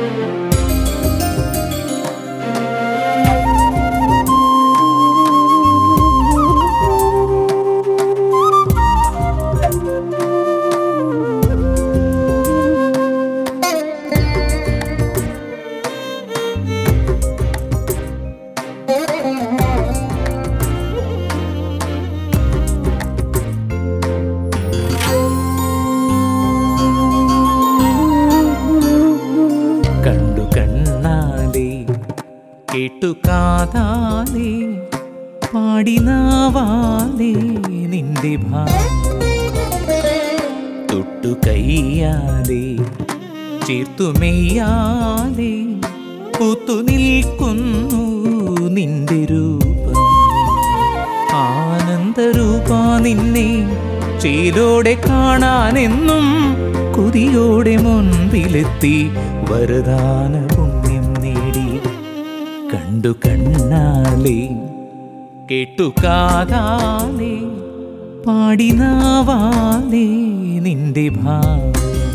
കണ്ടു കണ്ണാലേ കേട്ടു കാതാലേ പാടിനാവാലേ നിന്റെ ഭാ തൊട്ടു കയ്യാലേ ചേർത്തു മെയ്യാലേ പൂത്തു നിൽക്കുന്നു നിന്റെ രൂപം ആനന്ദരൂപ നിന്നെ ചേലോടെ കാണാനെന്നും കൊതിയോടെ മുൻപിലെത്തി വരദാന പുണ്യം നേടി കണ്ടു കണ്ണാലേ കേട്ടു കാതാലേ പാടിനാവാലേ നിന്റെ ഭാവം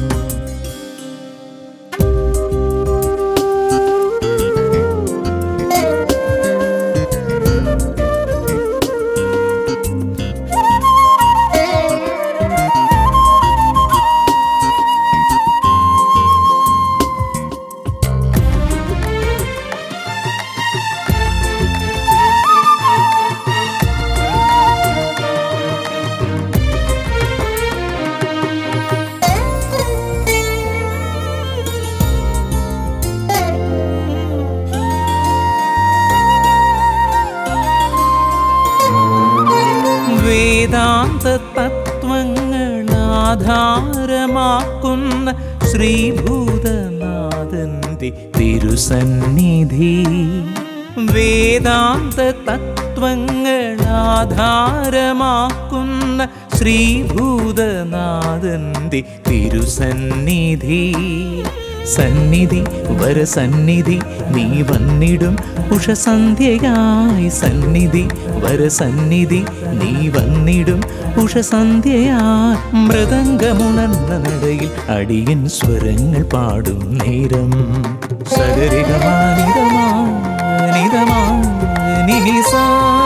വേദാന്ത തത്വങ്ങൾ ആധാരമാക്കുന്ന ശ്രീഭൂതനാഥന്റെ തിരുസന്നിധി വേദാന്ത തത്വങ്ങൾ ആധാരമാക്കുന്ന ശ്രീഭൂതനാഥന്റെ തിരുസന്നിധി സന്നിധി വരസന്നിധി നീ വന്നിടും ഉഷസന്ധ്യയായി സന്നിധി വരസന്നിധി നീ വന്നിടും ഉഷസന്ധ്യയായി മൃദംഗമുണർന്ന നടയിൽ അടിയൻ സ്വരങ്ങൾ പാടും നേരം സഗരികമാനിതമാ നിതമാ നിനിസാ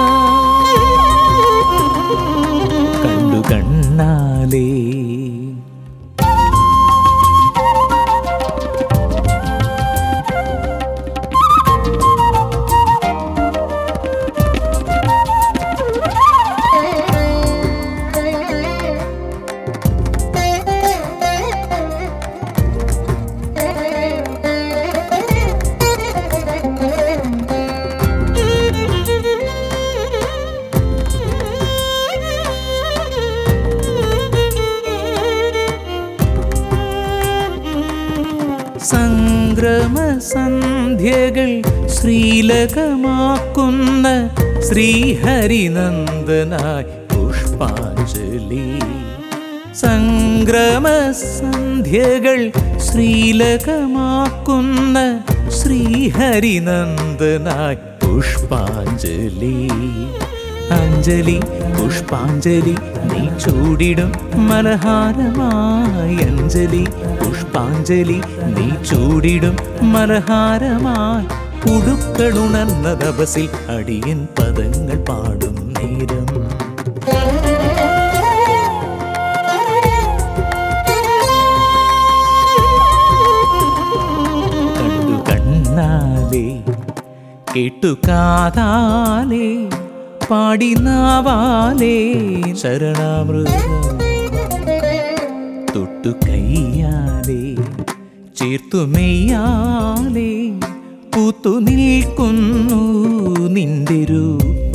കണ്ടു കണ്ണാലേ സംക്രമ സന്ധ്യകൾ ശ്രീലകമാക്കുന്ന ശ്രീഹരിനന്ദനായി പുഷ്പാഞ്ജലി സംക്രമ സന്ധ്യകൾ ശ്രീലകമാക്കുന്ന ശ്രീഹരിനന്ദനായി പുഷ്പാഞ്ജലി അഞ്ജലി പുഷ്പാഞ്ജലി നീ ചൂടിടും മലഹാരമായി അഞ്ജലി പുഷ്പാഞ്ജലി നീ ചൂടിടും മലഹാരമായി ഉടുക്കളുണർന്ന തപസിൽ അടിയൻ പദങ്ങൾ പാടും നേരം കണ്ടു കണ്ണാലേ കേട്ടു കാതാലേ പാടിനാവാലേ ശരണാമൃത തൊട്ടു കയ്യാലേ ചേർത്തു മെയ്യാലേ പൂത്തു നിൽക്കുന്നു നിന്റെ രൂപം